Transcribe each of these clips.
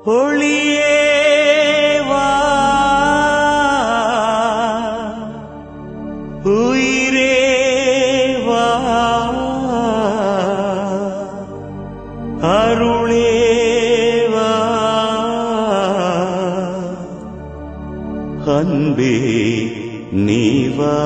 ஒளியே வா உயிரே வா அருளே வா அன்பே நீ வா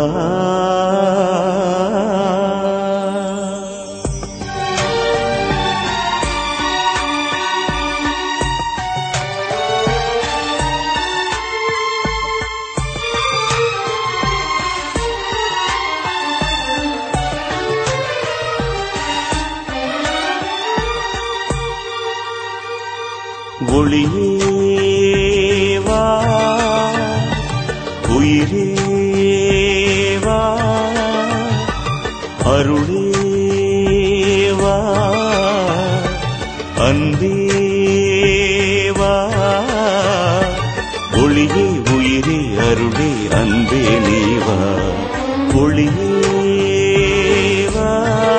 ஒளியே வா உயிரே வா அருளே வா அன்பே வா ஒளியே உயிரே அருளே அன்பே நீ வா ஒளியே வா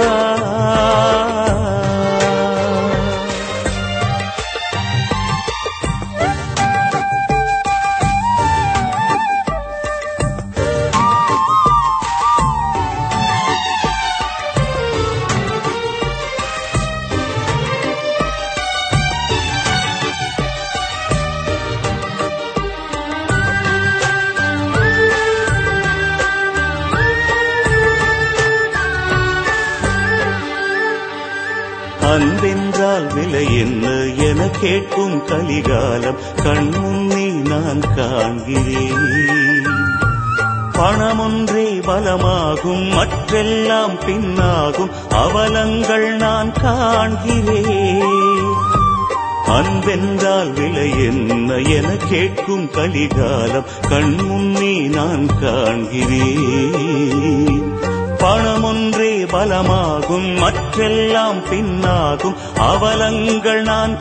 அன்பென்றால் விலை என்ன என கேட்கும் கலிகாலம் கண்முன்னே நான் காண்கிறேன் பணமொன்றே பலமாகும் மற்றெல்லாம் பின்னாகும் அவலங்கள் நான் காண்கிறேன் அன்பென்றால் விலை என்ன என கேட்கும் கலிகாலம் கண்முன்னே நான் காண்கிறேன் பணமொன்றே பலமாகும் மற்றெல்லாம் பின்னாகும் அவலங்கள் நான்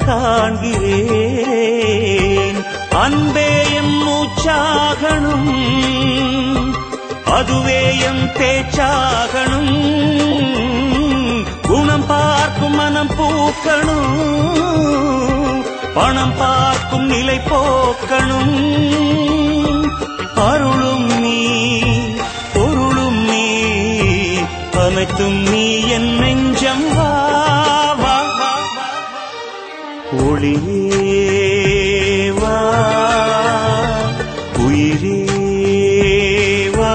காண்கிறேன் அன்பே எம் மூச்சாகணும் அதுவே எம் பேச்சாகணும் குணம் பார்க்கும் மனம் பூக்கணும் பணம் பார்க்கும் நிலை போக்கணும் அருளும் நீ பொருளும் நீ அனைத்தும் நீ என் நெஞ்சம் வா வா வா, வா. ஒளியே வா உயிரே வா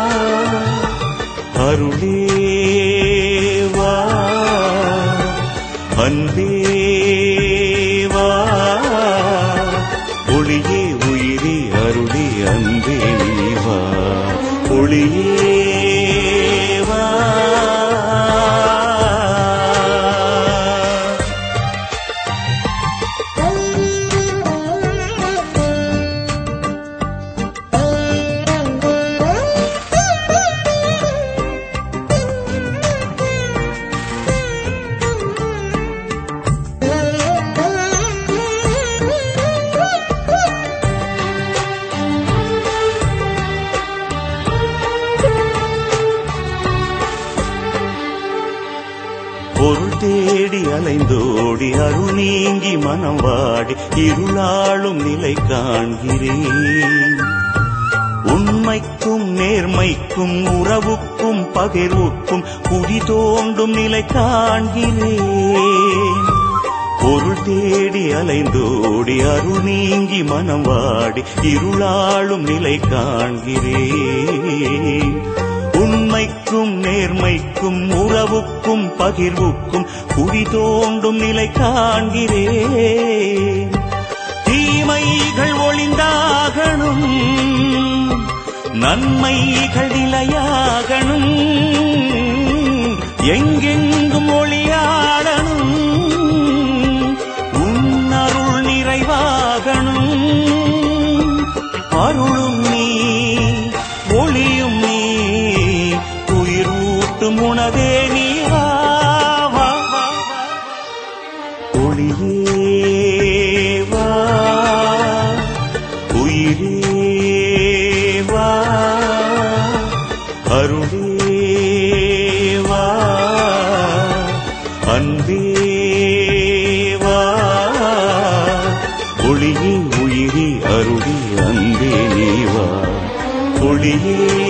அருளே வா அன்பே வா ஒளியே உயிரே அருளே அன்பே நீ வா ஒளியே வா பொருள் தேடி அலைந்தோடி அருள் நீங்கி மனம் வாடி இருளாளும் நிலை காண்கிறேன் உண்மைக்கும் நேர்மைக்கும் உறவுக்கும் பகிர்வுக்கும் குடி தோண்டும் நிலை காண்கிறேன் பொருள் தேடி அலைந்தோடி அருள் நீங்கி மனம் வாடி இருளாளும் நிலை காண்கிறேன் உண்மைக்கும் நேர்மைக்கும் உறவுக்கும் பகிர்வுக்கும் குடி தோண்டும் நிலை காண்கிறேன் தீமைகள் ஒளிந்தாகணும் நன்மைகள் நிலையாகணும் எங்கெங்கும் ஒளியாடணும் உன்னருள் நிறைவாகணும் அருளும் நீ ஒளியும் நீ உயிர் ஊட்டும் உணவே நீ வா வா, வா, வா. ஒளியே வா உயிரே வா அருளே வா ஒளியே